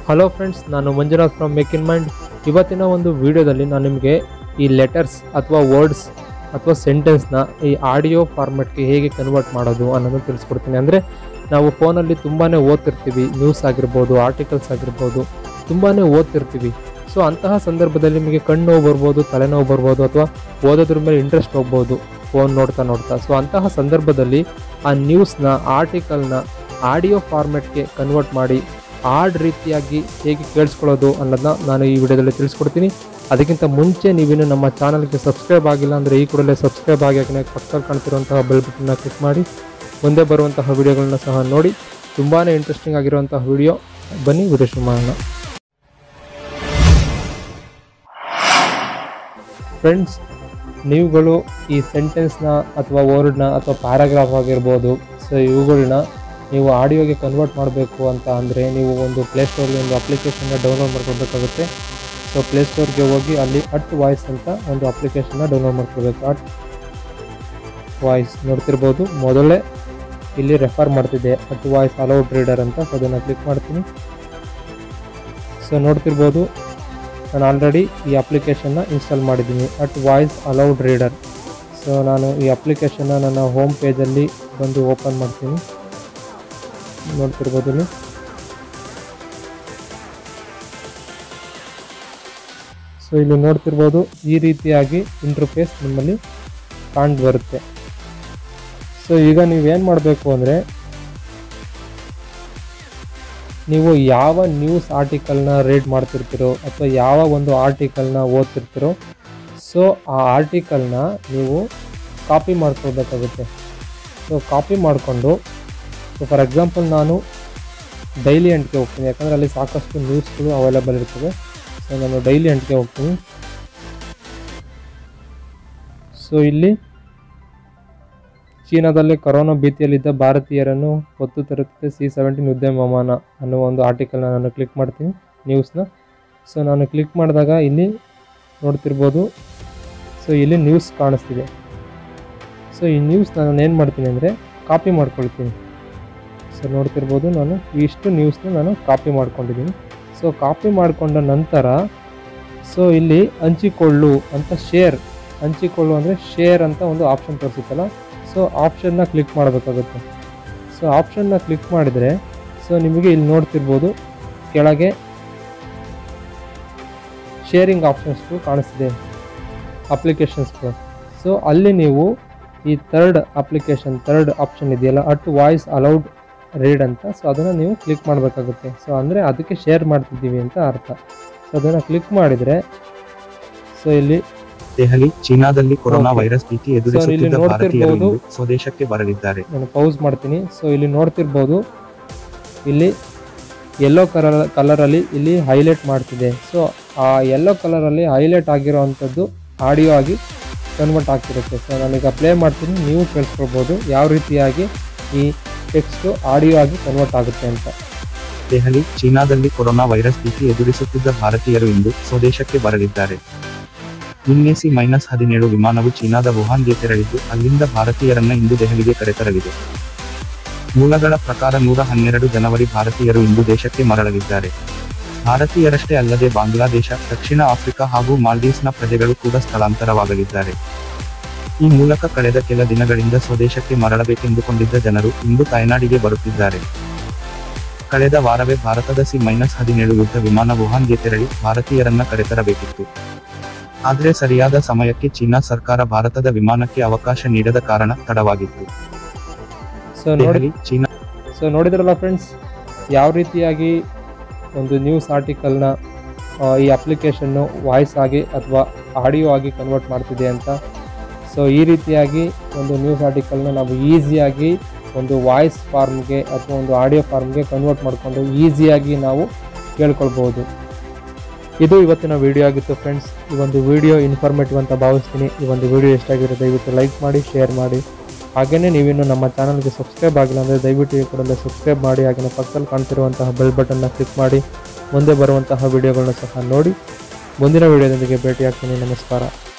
Hello friends ನಾನು Manjunath from make in mind ಇವತ್ತಿನ ಒಂದು ವಿಡಿಯೋದಲ್ಲಿ ನಾನು ನಿಮಗೆ ಈ ಲೆಟರ್ಸ್ ಅಥವಾ ವರ್ಡ್ಸ್ ಅಥವಾ ಸೆಂಟೆನ್ಸ್ನ ಈ ಆಡಿಯೋ ಫಾರ್ಮೆಟ್ಗೆ ಹೇಗೆ ಕನ್ವರ್ಟ್ ಮಾಡೋದು ಅನ್ನೋದನ್ನು ತಿಳಿಸ್ಕೊಡ್ತೀನಿ ಅಂದರೆ ನಾವು ಫೋನಲ್ಲಿ ತುಂಬಾ ಓದ್ತಿರ್ತೀವಿ ನ್ಯೂಸ್ ಆಗಿರ್ಬೋದು ಆರ್ಟಿಕಲ್ಸ್ ಆಗಿರ್ಬೋದು ತುಂಬಾ ಓದ್ತಿರ್ತೀವಿ ಸೊ ಅಂತಹ ಸಂದರ್ಭದಲ್ಲಿ ನಿಮಗೆ ಕಣ್ಣು ನೋವು ಬರ್ಬೋದು ತಲೆನೋವು ಬರ್ಬೋದು ಅಥವಾ ಓದೋದ್ರ ಮೇಲೆ ಇಂಟ್ರೆಸ್ಟ್ ಹೋಗ್ಬೋದು ಫೋನ್ ನೋಡ್ತಾ ನೋಡ್ತಾ ಸೊ ಅಂತಹ ಸಂದರ್ಭದಲ್ಲಿ ಆ ನ್ಯೂಸ್ನ ಆರ್ಟಿಕಲ್ನ ಆಡಿಯೋ ಫಾರ್ಮೆಟ್ಗೆ ಕನ್ವರ್ಟ್ ಮಾಡಿ ಹಾಡ್ ರೀತಿಯಾಗಿ ಹೇಗೆ ಕೇಳಿಸ್ಕೊಳ್ಳೋದು ಅನ್ನೋದನ್ನ ನಾನು ಈ ವಿಡಿಯೋದಲ್ಲಿ ತಿಳಿಸ್ಕೊಡ್ತೀನಿ ಅದಕ್ಕಿಂತ ಮುಂಚೆ ನೀವಿನ್ನು ನಮ್ಮ ಚಾನಲ್ಗೆ ಸಬ್ಸ್ಕ್ರೈಬ್ ಆಗಿಲ್ಲ ಅಂದರೆ ಈ ಕೂಡಲೇ ಸಬ್ಸ್ಕ್ರೈಬ್ ಆಗಿ ಹಾಗೆ ಪಕ್ಕದಲ್ಲಿ ಕಾಣ್ತಿರುವಂತಹ ಬೆಲ್ ಬಟನ್ನ ಕ್ಲಿಕ್ ಮಾಡಿ ಮುಂದೆ ಬರುವಂತಹ ವಿಡಿಯೋಗಳನ್ನ ಸಹ ನೋಡಿ ತುಂಬಾ ಇಂಟ್ರೆಸ್ಟಿಂಗ್ ಆಗಿರುವಂತಹ ವಿಡಿಯೋ ಬನ್ನಿ ವಿಡಿಯೋ ಶುರು ಮಾಡೋಣ ಫ್ರೆಂಡ್ಸ್ ನೀವುಗಳು ಈ ಸೆಂಟೆನ್ಸ್ನ ಅಥವಾ ವರ್ಡ್ನ ಅಥವಾ ಪ್ಯಾರಾಗ್ರಾಫ್ ಆಗಿರ್ಬೋದು ಸೊ ಇವುಗಳನ್ನ ನೀವು ಆಡಿಯೋಗೆ ಕನ್ವರ್ಟ್ ಮಾಡಬೇಕು ಅಂತ ಅಂದರೆ ನೀವು ಒಂದು ಪ್ಲೇಸ್ಟೋರ್ಗೆ ಒಂದು ಅಪ್ಲಿಕೇಶನ್ನ ಡೌನ್ಲೋಡ್ ಮಾಡ್ಕೊಳ್ಬೇಕಾಗುತ್ತೆ ಸೊ ಪ್ಲೇಸ್ಟೋರ್ಗೆ ಹೋಗಿ ಅಲ್ಲಿ ಅಟ್ ವಾಯ್ಸ್ ಅಂತ ಒಂದು ಅಪ್ಲಿಕೇಶನ್ನ ಡೌನ್ಲೋಡ್ ಮಾಡ್ಕೊಳ್ಬೇಕು ಅಟ್ ವಾಯ್ಸ್ ನೋಡ್ತಿರ್ಬೋದು ಮೊದಲೇ ಇಲ್ಲಿ ರೆಫರ್ ಮಾಡ್ತಿದ್ದೆ ಅಟ್ ವಾಯ್ಸ್ ಅಲೌಡ್ ರೀಡರ್ ಅಂತ ಸೊ ಅದನ್ನು ಕ್ಲಿಕ್ ಮಾಡ್ತೀನಿ ಸೊ ನೋಡ್ತಿರ್ಬೋದು ನಾನು ಆಲ್ರೆಡಿ ಈ ಅಪ್ಲಿಕೇಶನ್ನ ಇನ್ಸ್ಟಾಲ್ ಮಾಡಿದ್ದೀನಿ at voice aloud reader so ನಾನು ಈ ಅಪ್ಲಿಕೇಶನ್ನ ನನ್ನ ಹೋಮ್ ಪೇಜಲ್ಲಿ ಬಂದು ಓಪನ್ ಮಾಡ್ತೀನಿ ನೋಡ್ತಿರ್ಬೋದು ಇಲ್ಲಿ ಸೊ ಇಲ್ಲಿ ನೋಡ್ತಿರ್ಬೋದು ಈ ರೀತಿಯಾಗಿ ಇಂಟರ್ಫೇಸ್ ನಿಮ್ಮಲ್ಲಿ ಕಾಣ್ ಬರುತ್ತೆ ಸೊ ಈಗ ನೀವೇನು ಮಾಡಬೇಕು ಅಂದರೆ ನೀವು ಯಾವ ನ್ಯೂಸ್ ಆರ್ಟಿಕಲ್ನ ರೀಡ್ ಮಾಡ್ತಿರ್ತೀರೋ ಅಥವಾ ಯಾವ ಒಂದು ಆರ್ಟಿಕಲ್ನ ಓದ್ತಿರ್ತೀರೋ ಸೊ ಆ ಆರ್ಟಿಕಲ್ನ ನೀವು ಕಾಪಿ ಮಾಡ್ಕೊಳ್ಬೇಕಾಗುತ್ತೆ ಸೊ ಕಾಪಿ ಮಾಡಿಕೊಂಡು ಸೊ ಫಾರ್ ಎಕ್ಸಾಂಪಲ್ ನಾನು ಡೈಲಿ ಎಂಟ್ಗೆ ಹೋಗ್ತೀನಿ ಯಾಕಂದರೆ ಅಲ್ಲಿ ಸಾಕಷ್ಟು ನ್ಯೂಸ್ಗಳು ಅವೈಲೇಬಲ್ ಇರ್ತದೆ ಸೊ ನಾನು ಡೈಲಿ ಎಂಟ್ಗೆ ಹೋಗ್ತೀನಿ ಸೊ ಇಲ್ಲಿ ಚೀನಾದಲ್ಲಿ ಕೊರೋನಾ ಭೀತಿಯಲ್ಲಿದ್ದ ಭಾರತೀಯರನ್ನು ಹೊತ್ತು ತರುತ್ತದೆ ಸಿ ಸೆವೆಂಟೀನ್ ವಿಮಾನ ಅನ್ನೋ ಒಂದು ಆರ್ಟಿಕಲ್ನ ನಾನು ಕ್ಲಿಕ್ ಮಾಡ್ತೀನಿ ನ್ಯೂಸ್ನ ಸೊ ನಾನು ಕ್ಲಿಕ್ ಮಾಡಿದಾಗ ಇಲ್ಲಿ ನೋಡ್ತಿರ್ಬೋದು ಸೊ ಇಲ್ಲಿ ನ್ಯೂಸ್ ಕಾಣಿಸ್ತಿದೆ ಸೊ ಈ ನ್ಯೂಸ್ನ ನಾನು ಏನು ಮಾಡ್ತೀನಿ ಅಂದರೆ ಕಾಪಿ ಮಾಡ್ಕೊಳ್ತೀನಿ ಸೊ ನೋಡ್ತಿರ್ಬೋದು ನಾನು ಇಷ್ಟು ನ್ಯೂಸ್ನ ನಾನು ಕಾಪಿ ಮಾಡ್ಕೊಂಡಿದ್ದೀನಿ ಸೊ ಕಾಪಿ ಮಾಡಿಕೊಂಡ ನಂತರ ಸೊ ಇಲ್ಲಿ ಹಂಚಿಕೊಳ್ಳು ಅಂತ ಶೇರ್ ಹಂಚಿಕೊಳ್ಳು ಅಂದರೆ ಶೇರ್ ಅಂತ ಒಂದು ಆಪ್ಷನ್ ತೋರಿಸುತ್ತಲ್ಲ ಸೊ ಆಪ್ಷನ್ನ ಕ್ಲಿಕ್ ಮಾಡಬೇಕಾಗುತ್ತೆ ಸೊ ಆಪ್ಷನ್ನ ಕ್ಲಿಕ್ ಮಾಡಿದರೆ ಸೊ ನಿಮಗೆ ಇಲ್ಲಿ ನೋಡ್ತಿರ್ಬೋದು ಕೆಳಗೆ ಶೇರಿಂಗ್ ಆಪ್ಷನ್ಸ್ಗಳು ಕಾಣಿಸ್ತಿದೆ ಅಪ್ಲಿಕೇಶನ್ಸ್ಗಳು ಸೊ ಅಲ್ಲಿ ನೀವು ಈ ಥರ್ಡ್ ಅಪ್ಲಿಕೇಶನ್ ಥರ್ಡ್ ಆಪ್ಷನ್ ಇದೆಯಲ್ಲ ಅಟ್ ವಾಯ್ಸ್ ಅಲೌಡ್ ರೀಡ್ ಅಂತ ಸೊ ಅದನ್ನು ನೀವು ಕ್ಲಿಕ್ ಮಾಡಬೇಕಾಗುತ್ತೆ ಸೊ ಅಂದರೆ ಅದಕ್ಕೆ ಶೇರ್ ಮಾಡ್ತಿದ್ದೀವಿ ಅಂತ ಅರ್ಥ ಸೊ ಅದನ್ನು ಕ್ಲಿಕ್ ಮಾಡಿದರೆ ಸೊ ಇಲ್ಲಿ ದೆಹಲಿ ಚೀನಾದಲ್ಲಿ ಕೊರೋನಾ Okay. ವೈರಸ್ ಭೀತಿ ಇಲ್ಲಿ ಎದುರಿಸುತ್ತಿದ್ದ ಭಾರತೀಯರು ನೋಡ್ತಿರ್ಬೋದು. ಇಂದು ಸ್ವದೇಶಕ್ಕೆ ಬರಲಿದ್ದಾರೆ ನಾನು ಪೌಸ್ ಮಾಡ್ತೀನಿ ಸೊ ಇಲ್ಲಿ ನೋಡ್ತಿರ್ಬೋದು ಇಲ್ಲಿ ಯೆಲ್ಲೋ ಕಲರ್ ಕಲರಲ್ಲಿ ಇಲ್ಲಿ ಹೈಲೈಟ್ ಮಾಡ್ತಿದೆ ಸೊ ಆ ಯೆಲ್ಲೋ ಕಲರಲ್ಲಿ ಹೈಲೈಟ್ ಆಗಿರೋವಂಥದ್ದು ಆಡಿಯೋ ಆಗಿ ಕನ್ವರ್ಟ್ ಆಗ್ತಿರುತ್ತೆ ಸೊ ನಾನೀಗ ಪ್ಲೇ ಮಾಡ್ತೀನಿ ನೀವು ಕೇಳಿಸ್ಕೊಳ್ಬೋದು ಯಾವ ರೀತಿಯಾಗಿ ಈ ಟೆಕ್ಸ್ಟು ಆಡಿಯೋ ಆಗಿ ಕನ್ವರ್ಟ್ ಆಗುತ್ತೆ ಅಂತ ದೆಹಲಿ ಚೀನಾದಲ್ಲಿ ಕೊರೋನಾ ವೈರಸ್ ಭೀತಿ ಎದುರಿಸುತ್ತಿದ್ದ ಭಾರತೀಯರು ಇಂದು ಸ್ವದೇಶಕ್ಕೆ ಬರಲಿದ್ದಾರೆ ನಿನ್ನೆ ಮೈನಸ್ ಹದಿನೇಳು ವಿಮಾನವು ಚೀನಾದ ವುಹಾನ್ಗೆ ತೆರಳಿದ್ದು ಅಲ್ಲಿಂದ ಭಾರತೀಯರನ್ನ ಇಂದು ದೆಹಲಿಗೆ ಕರೆತರಲಿದೆ ಮೂಲಗಳ ಪ್ರಕಾರ ನೂರ ಹನ್ನೆರಡು ಜನವರಿ ಭಾರತೀಯರು ಇಂದು ದೇಶಕ್ಕೆ ಮರಳಲಿದ್ದಾರೆ ಭಾರತೀಯರಷ್ಟೇ ಅಲ್ಲದೆ ಬಾಂಗ್ಲಾದೇಶ ದಕ್ಷಿಣ ಆಫ್ರಿಕಾ ಹಾಗೂ ಮಾಲ್ಡೀವ್ಸ್ನ ಪ್ರಜೆಗಳು ಕೂಡ ಸ್ಥಳಾಂತರವಾಗಲಿದ್ದಾರೆ ಈ ಮೂಲಕ ಕಳೆದ ಕೆಲ ದಿನಗಳಿಂದ ಸ್ವದೇಶಕ್ಕೆ ಮರಳಬೇಕೆಂದುಕೊಂಡಿದ್ದ ಜನರು ಇಂದು ತಾಯ್ನಾಡಿಗೆ ಬರುತ್ತಿದ್ದಾರೆ ಕಳೆದ ವಾರವೇ ಭಾರತದ ಸಿ ಮೈನಸ್ ಹದಿನೇಳು ಯುದ್ಧ ವಿಮಾನ ವುಹಾನ್ಗೆ ತೆರಳಿ ಭಾರತೀಯರನ್ನ ಕರೆತರಬೇಕಿತ್ತು ಆದರೆ ಸರಿಯಾದ ಸಮಯಕ್ಕೆ ಚೀನಾ ಸರ್ಕಾರ ಭಾರತದ ವಿಮಾನಕ್ಕೆ ಅವಕಾಶ ನೀಡದ ಕಾರಣ ತಡವಾಗಿತ್ತು ಸೊ ನೋಡಿ ದೆಹಲಿ ಚೀನಾ ಸೊ ನೋಡಿದ್ರಲ್ಲ ಫ್ರೆಂಡ್ಸ್ ಯಾವ ರೀತಿಯಾಗಿ ಒಂದು ನ್ಯೂಸ್ ಆರ್ಟಿಕಲ್ನ ಈ ಅಪ್ಲಿಕೇಶನ್ನು ವಾಯ್ಸ್ ಆಗಿ ಅಥವಾ ಆಡಿಯೋ ಆಗಿ ಕನ್ವರ್ಟ್ ಮಾಡ್ತಿದೆ ಅಂತ ಸೊ ಈ ರೀತಿಯಾಗಿ ಒಂದು ನ್ಯೂಸ್ ಆರ್ಟಿಕಲ್ನ ನಾವು ಈಸಿಯಾಗಿ ಒಂದು ವಾಯ್ಸ್ ಫಾರ್ಮ್ಗೆ ಅಥವಾ ಒಂದು ಆಡಿಯೋ ಫಾರ್ಮ್ಗೆ ಕನ್ವರ್ಟ್ ಮಾಡಿಕೊಂಡು ಈಸಿಯಾಗಿ ನಾವು ಕೇಳ್ಕೊಳ್ಬೋದು ಇದು ಇವತ್ತಿನ ವಿಡಿಯೋ ಆಗಿತ್ತು ಫ್ರೆಂಡ್ಸ್ ಈ ಒಂದು ವಿಡಿಯೋ ಇನ್ಫಾರ್ಮೇಟಿವ್ ಅಂತ ಭಾವಿಸ್ತೀನಿ ಈ ಒಂದು ವಿಡಿಯೋ ಎಷ್ಟಾಗಿರುತ್ತೆ ದಯವಿಟ್ಟು ಲೈಕ್ ಮಾಡಿ ಶೇರ್ ಮಾಡಿ ಹಾಗೆಯೇ ನೀವಿನ್ನು ನಮ್ಮ ಚಾನಲ್ಗೆ ಸಬ್ಸ್ಕ್ರೈಬ್ ಆಗಿಲ್ಲ ಅಂದರೆ ದಯವಿಟ್ಟು ಈ ಕೂಡಲೇ ಸಬ್ಸ್ಕ್ರೈಬ್ ಮಾಡಿ ಹಾಗೆಯೇ ಪಕ್ಕದಲ್ಲಿ ಕಾಣ್ತಿರುವಂತಹ ಬೆಲ್ ಬಟನ್ನ ಕ್ಲಿಕ್ ಮಾಡಿ ಮುಂದೆ ಬರುವಂತಹ ವಿಡಿಯೋಗಳನ್ನ ಸಹ ನೋಡಿ ಮುಂದಿನ ವಿಡಿಯೋದೊಂದಿಗೆ ಭೇಟಿಯಾಗ್ತೀನಿ ನಮಸ್ಕಾರ